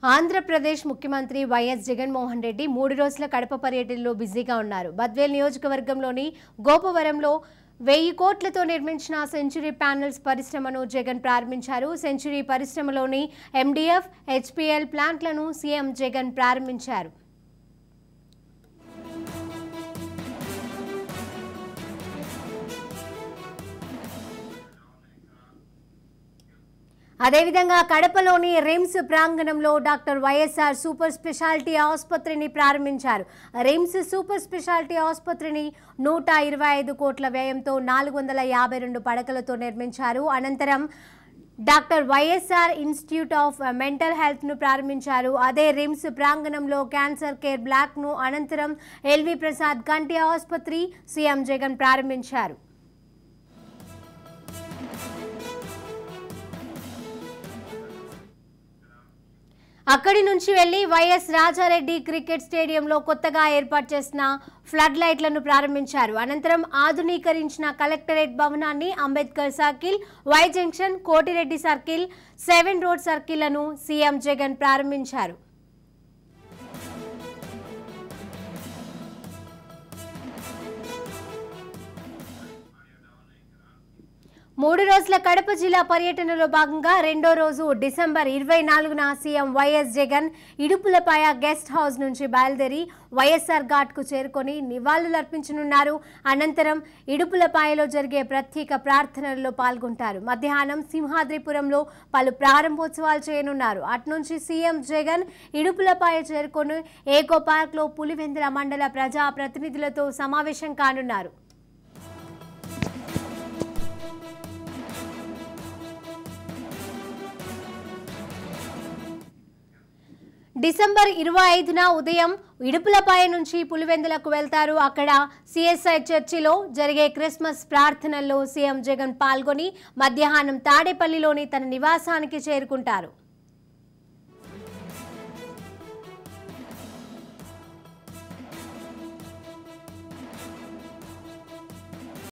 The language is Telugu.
ఆంధ్రప్రదేశ్ ముఖ్యమంత్రి వైఎస్ జగన్మోహన్ రెడ్డి మూడు రోజుల కడప పర్యటనలో బిజీగా ఉన్నారు బద్వేల్ నియోజకవర్గంలోని గోపవరంలో వెయ్యి కోట్లతో నిర్మించిన సెంచురీ ప్యానెల్స్ పరిశ్రమను జగన్ ప్రారంభించారు సెంచురీ పరిశ్రమలోని ఎండీఎఫ్ హెచ్పిఎల్ ప్లాంట్లను సీఎం జగన్ ప్రారంభించారు అదేవిధంగా కడపలోని రిమ్స్ ప్రాంగణంలో డాక్టర్ వైఎస్ఆర్ సూపర్ స్పెషాలిటీ ఆసుపత్రిని ప్రారంభించారు రిమ్స్ సూపర్ స్పెషాలిటీ ఆసుపత్రిని నూట ఇరవై ఐదు కోట్ల వ్యయంతో నాలుగు వందల యాభై రెండు పడకలతో నిర్మించారు అనంతరం doctor YSR institute of mental హెల్త్ను ప్రారంభించారు అదే రిమ్స్ ప్రాంగణంలో క్యాన్సర్ కేర్ బ్లాక్ను అనంతరం ఎల్వి ప్రసాద్ కంటి ఆసుపత్రి సీఎం జగన్ ప్రారంభించారు అక్కడి నుంచి వెళ్లి వైఎస్ రాజారెడ్డి క్రికెట్ స్టేడియంలో కొత్తగా ఏర్పాటు చేసిన ఫ్లడ్ లైట్లను ప్రారంభించారు అనంతరం ఆధునీకరించిన కలెక్టరేట్ భవనాన్ని Ambedkar circle Y junction Kotireddy circle seven road సర్కిల్లను సీఎం జగన్ ప్రారంభించారు మూడు రోజుల కడప జిల్లా పర్యటనలో భాగంగా రెండో రోజు డిసెంబర్ ఇరవై నాలుగున CM YS Jagan Idupulapaya guest house నుంచి బయలుదేరి వైఎస్ఆర్ ఘాట్కు చేరుకొని నివాళులర్పించనున్నారు అనంతరం ఇడుపులపాయలో జరిగే ప్రత్యేక ప్రార్థనల్లో పాల్గొంటారు మధ్యాహ్నం సింహాద్రిపురంలో పలు ప్రారంభోత్సవాలు చేయనున్నారు అట్నుంచి సీఎం జగన్ ఇడుపులపాయ చేరుకొని ఏకో పార్క్లో పులివెందుల మండల ప్రజా ప్రతినిధులతో సమావేశం కానున్నారు డిసెంబర్ ఇరవై ఐదున ఉదయం ఇడుపులపాయ నుంచి పులివెందులకు వెళ్తారు అక్కడ సిఎస్ఐ చర్చిలో జరిగే క్రిస్మస్ ప్రార్థనల్లో సీఎం జగన్ పాల్గొని మధ్యాహ్నం తాడేపల్లిలోని తన నివాసానికి చేరుకుంటారు